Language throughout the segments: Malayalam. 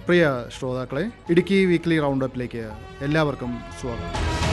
പ്രിയ ശ്രോതാക്കളെ ഇടുക്കി വീക്ക്ലി റൗണ്ടപ്പിലേക്ക് എല്ലാവർക്കും സ്വാഗതം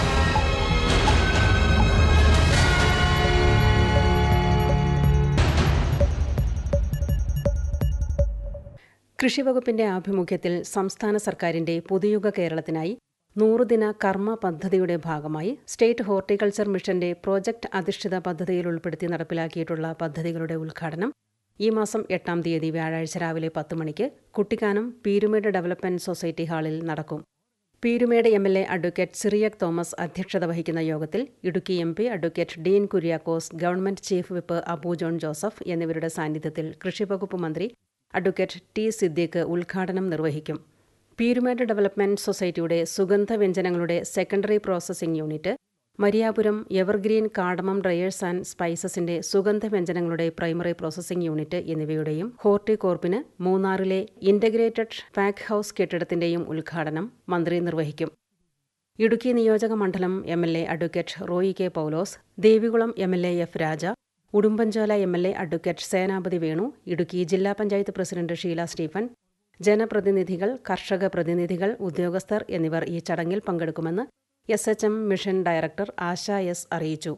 കൃഷിവകുപ്പിന്റെ ആഭിമുഖ്യത്തിൽ സംസ്ഥാന സർക്കാരിന്റെ പുതുയുഗ കേരളത്തിനായി നൂറുദിന കർമ്മ പദ്ധതിയുടെ ഭാഗമായി സ്റ്റേറ്റ് ഹോർട്ടിക്കൾച്ചർ മിഷന്റെ പ്രോജക്ട് അധിഷ്ഠിത പദ്ധതിയിൽ ഉൾപ്പെടുത്തി നടപ്പിലാക്കിയിട്ടുള്ള പദ്ധതികളുടെ ഉദ്ഘാടനം ഈ മാസം എട്ടാം തീയതി വ്യാഴാഴ്ച രാവിലെ പത്ത് മണിക്ക് കുട്ടിക്കാനം പീരുമേട് ഡെവലപ്മെന്റ് സൊസൈറ്റി ഹാളിൽ നടക്കും Peermade M L A advocate Cyriac Thomas അധ്യക്ഷത വഹിക്കുന്ന യോഗത്തിൽ Idukki M P advocate Dean Kuriakose government chief whip Abu John Joseph എന്നിവരുടെ സാന്നിധ്യത്തിൽ കൃഷിവകുപ്പ് മന്ത്രി അഡ്വക്കേറ്റ് ടി സിദ്ദീഖ് ഉദ്ഘാടനം നിർവഹിക്കും പീരുമേട് ഡെവലപ്മെന്റ് സൊസൈറ്റിയുടെ സുഗന്ധവ്യഞ്ജനങ്ങളുടെ secondary processing unit Mariapuram evergreen cardamom dryers and സ്പൈസസിന്റെ സുഗന്ധവ്യഞ്ജനങ്ങളുടെ പ്രൈമറി പ്രോസസ്സിംഗ് യൂണിറ്റ് എന്നിവയുടെയും ഹോർട്ടികോർപ്പിന് മൂന്നാറിലെ ഇന്റഗ്രേറ്റഡ് പാക്ക് ഹൌസ് കെട്ടിടത്തിന്റെയും ഉദ്ഘാടനം മന്ത്രി നിർവഹിക്കും ഇടുക്കി നിയോജക മണ്ഡലം M L A advocate Roy K Paulose Devikulam M L A F Raja Udumbanchola M L A advocate Senapathi Venu Idukki ജില്ലാ പഞ്ചായത്ത് പ്രസിഡന്റ് ഷീല സ്റ്റീഫൻ ജനപ്രതിനിധികൾ കർഷക പ്രതിനിധികൾ ഉദ്യോഗസ്ഥർ എന്നിവർ ഈ ചടങ്ങിൽ പങ്കെടുക്കുമെന്ന് S H M mission director Asha S അറിയിച്ചു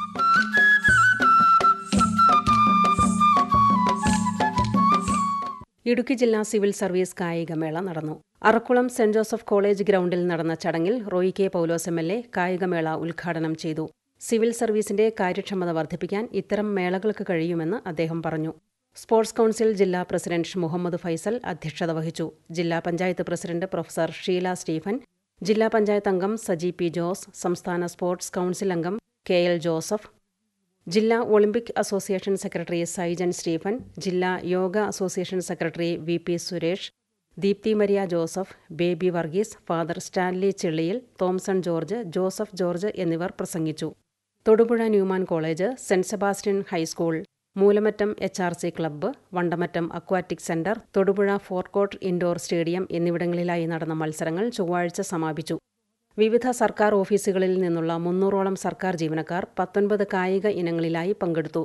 ഇടുക്കി ജില്ലാ സിവിൽ സർവീസ് കായികമേള നടന്നു അറക്കുളം സെന്റ് ജോസഫ് കോളേജ് ഗ്രൗണ്ടിൽ നടന്ന ചടങ്ങിൽ Roy K Paulose M L A കായികമേള ഉദ്ഘാടനം ചെയ്തു സിവിൽ സർവീസിന്റെ കാര്യക്ഷമത വർദ്ധിപ്പിക്കാൻ ഇത്തരം മേളകൾക്ക് കഴിയുമെന്ന് അദ്ദേഹം പറഞ്ഞു സ്പോർട്സ് കൌൺസിൽ ജില്ലാ പ്രസിഡന്റ് മുഹമ്മദ് ഫൈസൽ അധ്യക്ഷത വഹിച്ചു ജില്ലാ പഞ്ചായത്ത് പ്രസിഡന്റ് പ്രൊഫസർ ഷീല സ്റ്റീഫൻ ജില്ലാ പഞ്ചായത്ത് അംഗം സജി പി ജോസ് സംസ്ഥാന സ്പോർട്സ് കൌൺസിൽ അംഗം കെ എൽ ജോസഫ് ജില്ലാ Olympic association secretary Saijan Stephen ജില്ലാ yoga association secretary V P Suresh Deepthi Maria Joseph Baby Varghese father Stanley Chelliyil Thomson George Joseph George എന്നിവർ പ്രസംഗിച്ചു Thodupuzha Newman college saint Sebastian high school Moolamattom H R C club Vandamattam aquatic centre Thodupuzha ഫോർക്കോട്ട് ഇൻഡോർ സ്റ്റേഡിയം എന്നിവിടങ്ങളിലായി നടന്ന മത്സരങ്ങൾ ചൊവ്വാഴ്ച സമാപിച്ചു വിവിധ സർക്കാർ ഓഫീസുകളിൽ നിന്നുള്ള മുന്നൂറോളം സർക്കാർ ജീവനക്കാർ പത്തൊൻപത് കായിക ഇനങ്ങളിലായി പങ്കെടുത്തു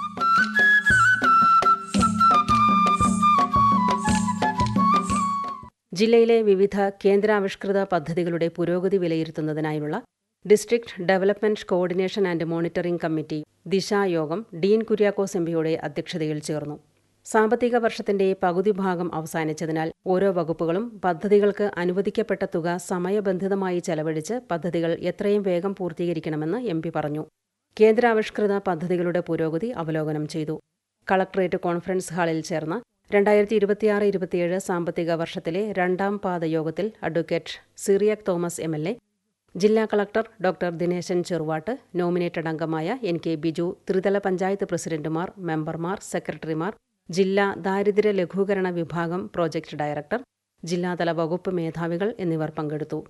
ജില്ലയിലെ വിവിധ കേന്ദ്രാവിഷ്കൃത പദ്ധതികളുടെ പുരോഗതി വിലയിരുത്തുന്നതിനായുള്ള district development coordination and monitoring committee Disha യോഗം ഡീൻ കുര്യാക്കോസ് എംപിയുടെ അധ്യക്ഷതയിൽ ചേർന്നു സാമ്പത്തിക വർഷത്തിന്റെ പകുതി ഭാഗം അവസാനിച്ചതിനാൽ ഓരോ വകുപ്പുകളും പദ്ധതികൾക്ക് അനുവദിക്കപ്പെട്ട തുക സമയബന്ധിതമായി ചെലവഴിച്ച് പദ്ധതികൾ എത്രയും വേഗം പൂർത്തീകരിക്കണമെന്ന് എം പറഞ്ഞു കേന്ദ്രാവിഷ്കൃത പദ്ധതികളുടെ പുരോഗതി അവലോകനം ചെയ്തു കളക്ടറേറ്റ് കോൺഫറൻസ് ഹാളിൽ ചേർന്ന രണ്ടായിരത്തി ഇരുപത്തിയാറ് ഇരുപത്തിയേഴ് സാമ്പത്തിക വർഷത്തിലെ രണ്ടാം പാദ യോഗത്തിൽ advocate Cyriac Thomas M L A ജില്ലാ collector doctor Dineshan Cheruvattu nominated അംഗമായ എൻ കെ ബിജു ത്രിതല പഞ്ചായത്ത് പ്രസിഡന്റുമാർ മെമ്പർമാർ സെക്രട്ടറിമാർ ജില്ലാ ദാരിദ്ര്യ ലഘൂകരണ വിഭാഗം പ്രോജക്ട് ഡയറക്ടർ ജില്ലാതല വകുപ്പ് മേധാവികൾ എന്നിവർ പങ്കെടുത്തു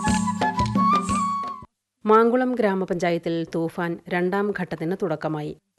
മാങ്കുളം ഗ്രാമപഞ്ചായത്തിൽ തൂഫാൻ രണ്ടാം ഘട്ടത്തിന് തുടക്കമായി